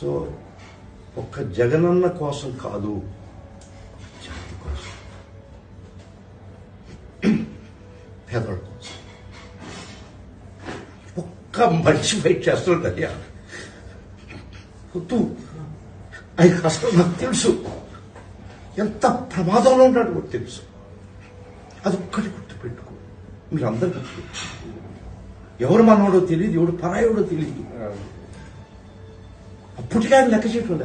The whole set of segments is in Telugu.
సో ఒక్క జగనన్న కోసం కాదు జాతి కోసం పేదల కోసం ఒక్క మనిషి ఫైట్ చేస్తుంటది వద్దు అది అసలు నాకు తెలుసు ఎంత ప్రమాదంలో ఉంటాడు కూడా తెలుసు అది ఒక్కటి గుర్తుపెట్టుకో మీరు అందరు గుర్తుపెట్టుకో ఎవరు మనవాడో తెలియదు ఎవడు పరాయోడో తెలియదు అప్పటికే ఆయన లెక్క చేయకుండా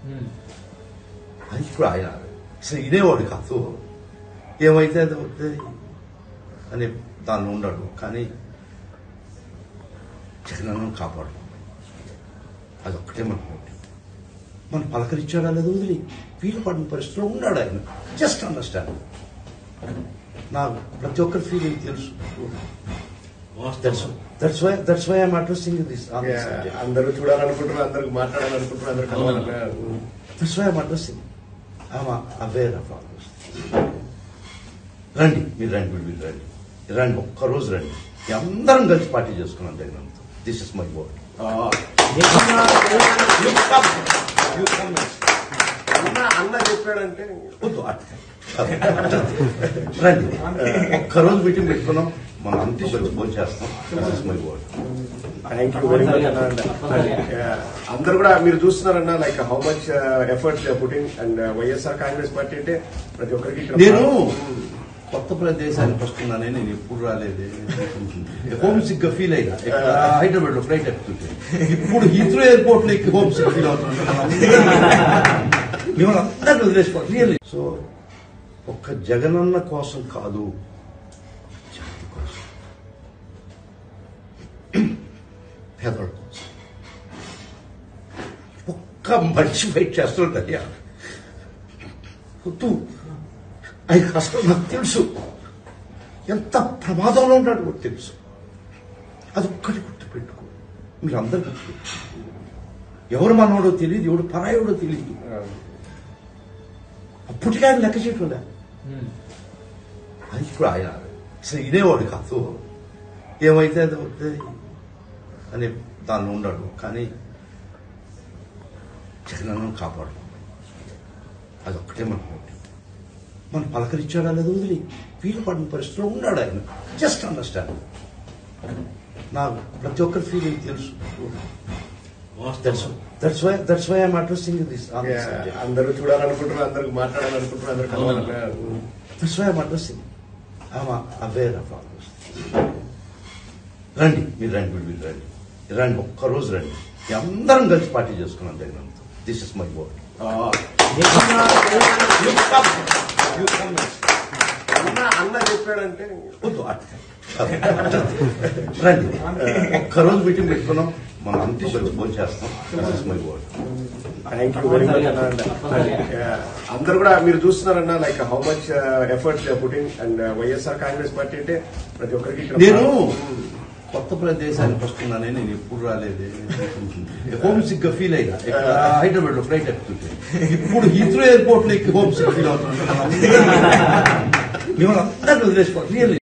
అది ఇప్పుడు ఆయన అసలు ఇదేవాడు కాదు ఏమైతే అది అవుతుంది అని దానిలో ఉన్నాడు కానీ జగనన్ను కాపాడు అదొక్కటే మన పోటీ మనం పలకరించాడా లేదా వదిలి వీలు పడిన పరిస్థితిలో ఉన్నాడు ఆయన జస్ట్ అండర్స్టాండ్ నాకు ప్రతి ఒక్కరి ఫీలింగ్ తెలుసు that's that's why that's why I'm addressing this అందరూ చూడాలనుకుంటున్నారు అందరికి మాట్లాడాలనుకుంటున్నారు అందరు కలవాలన్నారు that's why I'm addressing I'm aware of all this రండి మీరు రండి మీరు మీరు రండి రండి ఒక్కరోజు రండి మీ అందరం కలిసి పార్టీ చేసుకున్నాం జగనంతో దిస్ ఇస్ మై వర్డ్ అన్న అన్న చెప్పాడంటే వద్దు అట్లా. రండి ఒక్కరోజు మీటింగ్ పెట్టుకున్నాం మనం అంతా కలిసి భోజనం చేస్తాం this is my word thank you very much అన్న అందరు కూడా మీరు చూస్తున్నారన్న like how much efforts putting and YSR Congress party అంటే ప్రతి ఒక్కరికి ఇక్కడ నేను కొత్త ప్రదేశానికి వస్తున్నానే నేను ఎప్పుడు రాలేదే హోమ్ సిక్ గా ఫీల్ అయినా ఇక్కడ హైదరాబాద్ లో ఫ్లైట్ ఎక్కుతుంటే ఇప్పుడు హీత్రో ఎయిర్పోర్ట్ లో ఎక్కి హోమ్ సిక్ ఫీల్ అవుతున్నాను మిమ్మల్ని అందరినీ వదిలేసుకోవాలి రియల్లీ సో ఒక్క జగనన్న కోసం కాదు జాతి కోసం పేదల కోసం ఒక్క మనిషి ఫైట్ చేస్తుంటది వద్దు అది అసలు నాకు తెలుసు ఎంత ప్రమాదంలో ఉంటాడు కూడా తెలుసు అది ఒక్కటి గుర్తుపెట్టుకో మీరు అందరు గుర్తుపెట్టుకో ఎవరు మనవాడో తెలియదు ఎవడు పరాయోడో తెలియదు అప్పటికే ఆయన లెక్క చేయకుండా అది ఇప్పుడు ఆయన అసలు ఇదేవాడు కాదు ఏమైతే అది అవుతుంది అని దానిలో ఉన్నాడు కానీ జగనన్ను కాపాడు అదొక్కటే మన పోటీ మనం పలకరించాడా లేదా వదిలి వీలు పడిన పరిస్థితిలో ఉన్నాడు ఆయన జస్ట్ అండర్స్టాండ్ నాకు ప్రతి ఒక్కరి ఫీలింగ్ తెలుసు that's that's why that's why I'm addressing this అందరూ చూడాలనుకుంటున్నారు అందరికి మాట్లాడాలనుకుంటున్నారు అందరు కలవాలన్నారు that's why I'm addressing I'm aware of all this రండి మీరు రండి మీరు మీరు రండి రండి ఒక్కరోజు రండి మీ అందరం కలిసి పార్టీ చేసుకున్నాం జగనంతో దిస్ ఇస్ మై వర్డ్ అన్న అన్న చెప్పాడంటే వద్దు అట్లా. రండి ఒక్కరోజు మీటింగ్ పెట్టుకున్నాం మనం అంతా కలిసి భోజనం చేస్తాం this is my word thank you very much అన్న అందరు కూడా మీరు చూస్తున్నారన్న like how much efforts putting and YSR Congress party అంటే ప్రతి ఒక్కరికి ఇక్కడ నేను కొత్త ప్రదేశానికి వస్తున్నానే నేను ఎప్పుడు రాలేదే హోమ్ సిక్ గా ఫీల్ అయినా ఇక్కడ హైదరాబాద్ లో ఫ్లైట్ ఎక్కుతుంటే ఇప్పుడు హీత్రో ఎయిర్పోర్ట్ లో ఎక్కి హోమ్ సిక్ ఫీల్ అవుతున్నాను మిమ్మల్ని అందరినీ వదిలేసుకోవాలి రియల్లీ